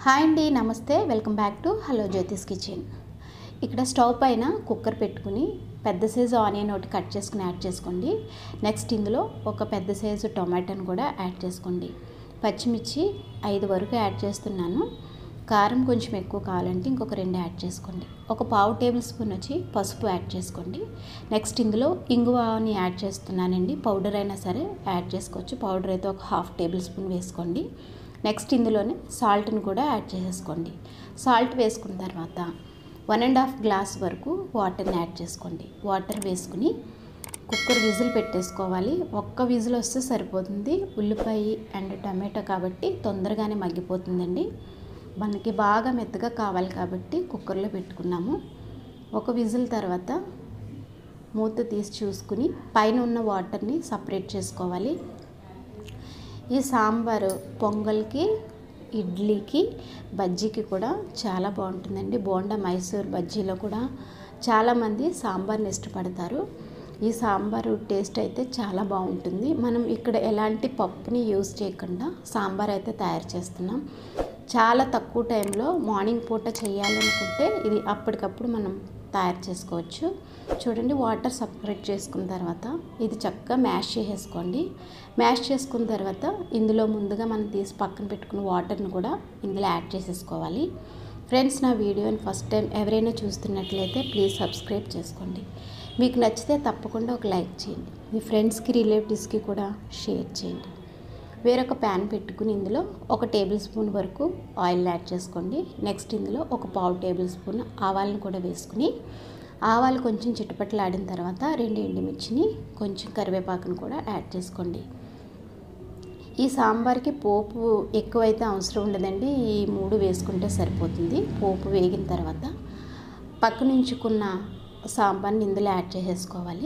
hi అండి నమస్తే welcome back to hello Jyothis kitchen ఇక్కడ స్టవ్ పైన కుక్కర్ పెట్టుకుని పెద్ద సైజు ఆనియన్ ఒకటి కట్ చేసుకుని యాడ్ చేసుకోండి నెక్స్ట్ ఇందులో ఒక పెద్ద సైజు టొమాటోని కూడా యాడ్ చేసుకోండి పచ్చిమిర్చి ఐదు వరకు యాడ్ చేస్తున్నాను కారం కొంచెం ఎక్కువ కావాలంటే ఇంకొక రెండు యాడ్ చేసుకోండి ఒక పావు టేబుల్ స్పూన్ వచ్చి పసుపు యాడ్ చేసుకోండి నెక్స్ట్ ఇందులో ఇంగువని యాడ్ చేస్తున్నానండి పౌడర్ అయినా సరే యాడ్ చేసుకోవచ్చు పౌడర్ అయితే ఒక హాఫ్ టేబుల్ స్పూన్ వేసుకోండి నెక్స్ట్ ఇందులోనే సాల్ట్ని కూడా యాడ్ చేసేసుకోండి సాల్ట్ వేసుకున్న తర్వాత వన్ అండ్ హాఫ్ గ్లాస్ వరకు వాటర్ని యాడ్ చేసుకోండి వాటర్ వేసుకుని కుక్కర్ విజిల్ పెట్టేసుకోవాలి ఒక్క విజిల్ వస్తే సరిపోతుంది ఉల్లిపాయ అండ్ టమాటో కాబట్టి తొందరగానే మగ్గిపోతుందండి మనకి బాగా మెత్తగా కావాలి కాబట్టి కుక్కర్లో పెట్టుకున్నాము ఒక విజిల్ తర్వాత మూత తీసి చూసుకుని పైన ఉన్న వాటర్ని సపరేట్ చేసుకోవాలి ఈ సాంబారు పొంగల్కి ఇడ్లీకి బజ్జీకి కూడా చాలా బాగుంటుందండి బోండా మైసూర్ బజ్జీలో కూడా చాలామంది సాంబార్ని ఇష్టపడతారు ఈ సాంబారు టేస్ట్ అయితే చాలా బాగుంటుంది మనం ఇక్కడ ఎలాంటి పప్పుని యూజ్ చేయకుండా సాంబార్ అయితే తయారు చేస్తున్నాం చాలా తక్కువ టైంలో మార్నింగ్ పూట చేయాలనుకుంటే ఇది అప్పటికప్పుడు మనం తయారు చేసుకోవచ్చు చూడండి వాటర్ సపరేట్ చేసుకున్న తర్వాత ఇది చక్కగా మ్యాష్ చేసేసుకోండి మ్యాష్ చేసుకున్న తర్వాత ఇందులో ముందుగా మనం తీసి పక్కన పెట్టుకున్న వాటర్ని కూడా ఇందులో యాడ్ చేసేసుకోవాలి ఫ్రెండ్స్ నా వీడియోని ఫస్ట్ టైం ఎవరైనా చూస్తున్నట్లయితే ప్లీజ్ సబ్స్క్రైబ్ చేసుకోండి మీకు నచ్చితే తప్పకుండా ఒక లైక్ చేయండి మీ ఫ్రెండ్స్కి రిలేటివ్స్కి కూడా షేర్ చేయండి వేరొక ప్యాన్ పెట్టుకుని ఇందులో ఒక టేబుల్ స్పూన్ వరకు ఆయిల్ యాడ్ చేసుకోండి నెక్స్ట్ ఇందులో ఒక పావు టేబుల్ స్పూన్ ఆవాలను కూడా వేసుకుని ఆవాలు కొంచెం చిటపట్లాడిన తర్వాత రెండు ఎండుమిర్చిని కొంచెం కరివేపాకును కూడా యాడ్ చేసుకోండి ఈ సాంబార్కి పోపు ఎక్కువైతే అవసరం ఉండదండి ఈ మూడు వేసుకుంటే సరిపోతుంది పోపు వేగిన తర్వాత పక్కనుంచుకున్న సాంబార్ని ఇందులో యాడ్ చేసేసుకోవాలి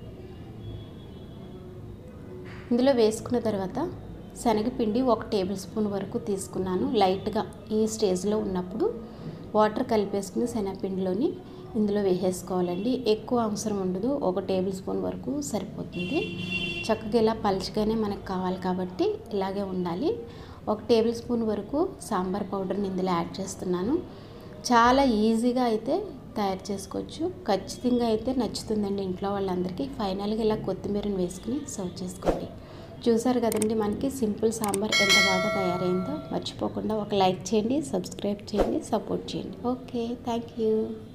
ఇందులో వేసుకున్న తర్వాత శనగపిండి ఒక టేబుల్ స్పూన్ వరకు తీసుకున్నాను లైట్గా ఈ స్టేజ్లో ఉన్నప్పుడు వాటర్ కలిపేసుకుని శనగపిండిలోని ఇందులో వేసేసుకోవాలండి ఎక్కువ అవసరం ఉండదు ఒక టేబుల్ స్పూన్ వరకు సరిపోతుంది చక్కగా ఇలా పలుచగానే మనకు కావాలి కాబట్టి ఇలాగే ఉండాలి ఒక టేబుల్ స్పూన్ వరకు సాంబార్ పౌడర్ని ఇందులో యాడ్ చేస్తున్నాను చాలా ఈజీగా అయితే తయారు చేసుకోవచ్చు ఖచ్చితంగా అయితే నచ్చుతుందండి ఇంట్లో వాళ్ళందరికీ ఫైనల్గా ఇలా కొత్తిమీరని వేసుకుని సర్వ్ చేసుకోండి చూసారు కదండి మనకి సింపుల్ సాంబార్ ఎంత బాగా తయారైందో మర్చిపోకుండా ఒక లైక్ చేయండి సబ్స్క్రైబ్ చేయండి సపోర్ట్ చేయండి ఓకే థ్యాంక్ యూ